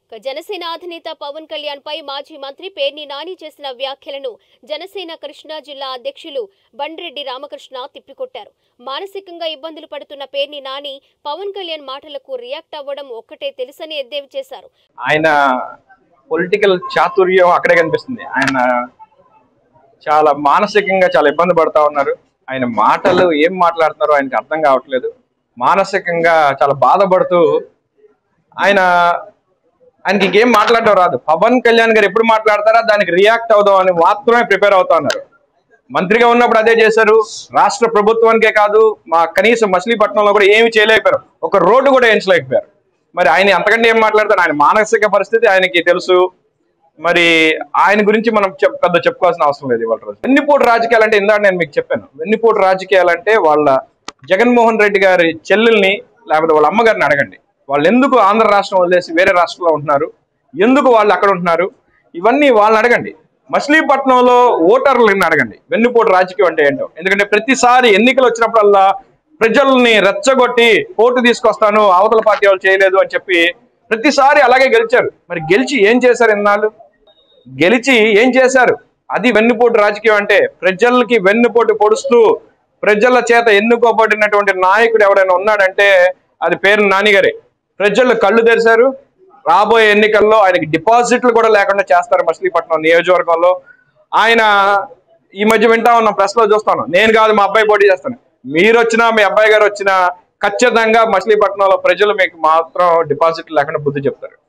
ఇక జనసేన అధినేత పవన్ కళ్యాణ్ పై మాజీ మంత్రి పేర్ని నాని చేసిన వ్యాఖ్యలను జనసేన కృష్ణా జిల్లా అధ్యక్షులు బండ్రెడ్డి రామకృష్ణ తిప్పికొట్టారు మానసికంగా ఇబ్బందులు పడుతున్న పేర్ని నాని పవన్ కళ్యాణ్ మాటలకు రియాక్ట్ అవ్వడం ఒక్కటే తెలుసని ఎద్దేవి చేశారు ఆయన పొలిటికల్ చాతుర్యం అక్కడే కనిపిస్తుంది ఆయన చాలా మానసికంగా చాలా ఇబ్బంది పడతా ఉన్నారు ఆయన మాటలు ఏం మాట్లాడుతున్నారో ఆయనకి అర్థం కావట్లేదు మానసికంగా చాలా బాధపడుతూ ఆయన ఆయనకి ఇంకేం మాట్లాడడం రాదు పవన్ కళ్యాణ్ గారు ఎప్పుడు మాట్లాడతారా దానికి రియాక్ట్ అవుదాం అని మాత్రమే ప్రిపేర్ అవుతా ఉన్నారు మంత్రిగా ఉన్నప్పుడు అదే చేశారు రాష్ట్ర ప్రభుత్వానికే కాదు మా కనీసం మచిలీపట్నంలో కూడా ఏమి చేయలేకపోయారు ఒక రోడ్డు కూడా ఎంచలేకపోయారు మరి ఆయన అంతకంటే ఏం మాట్లాడతారు ఆయన మానసిక పరిస్థితి ఆయనకి తెలుసు మరి ఆయన గురించి మనం చెప్ పెద్ద చెప్పుకోవాల్సిన అవసరం లేదు ఇవాళ రోజు వెన్నుపోటు రాజకీయాలు అంటే ఇందాక నేను మీకు చెప్పాను వెన్నుపోటు రాజకీయాలు అంటే వాళ్ళ జగన్మోహన్ రెడ్డి గారి చెల్లెల్ని లేకపోతే వాళ్ళ అమ్మగారిని అడగండి వాళ్ళు ఎందుకు ఆంధ్ర రాష్ట్రం వదిలేసి వేరే రాష్ట్రంలో ఉంటున్నారు ఎందుకు వాళ్ళు అక్కడ ఉంటున్నారు ఇవన్నీ వాళ్ళని అడగండి మచిలీపట్నంలో ఓటర్లని అడగండి వెన్నుపోటు రాజకీయం అంటే ఏంటో ఎందుకంటే ప్రతిసారి ఎన్నికలు వచ్చినప్పుడల్లా ప్రజల్ని రెచ్చగొట్టి ఓటు తీసుకొస్తాను అవతల పార్టీ వాళ్ళు చేయలేదు అని చెప్పి ప్రతిసారి అలాగే గెలిచారు మరి గెలిచి ఏం చేశారు ఇన్నాళ్ళు గెలిచి ఏం చేశారు అది వెన్నుపోటు రాజకీయం అంటే ప్రజలకి వెన్నుపోటు పొడుస్తూ ప్రజల చేత ఎన్నుకోబడినటువంటి నాయకుడు ఎవరైనా ఉన్నాడంటే అది పేరు నానిగారే ప్రజలు కళ్ళు తెరిచారు రాబోయే ఎన్నికల్లో ఆయనకి డిపాజిట్లు కూడా లేకుండా చేస్తారు మచిలీపట్నం నియోజకవర్గంలో ఆయన ఈ మధ్య వింటా ఉన్న ప్రెస్ లో చూస్తాను నేను కాదు మా అబ్బాయి పోటీ చేస్తాను మీరు వచ్చినా మీ అబ్బాయి గారు వచ్చినా ఖచ్చితంగా మచిలీపట్నంలో ప్రజలు మీకు మాత్రం డిపాజిట్లు లేకుండా బుద్ధి చెప్తారు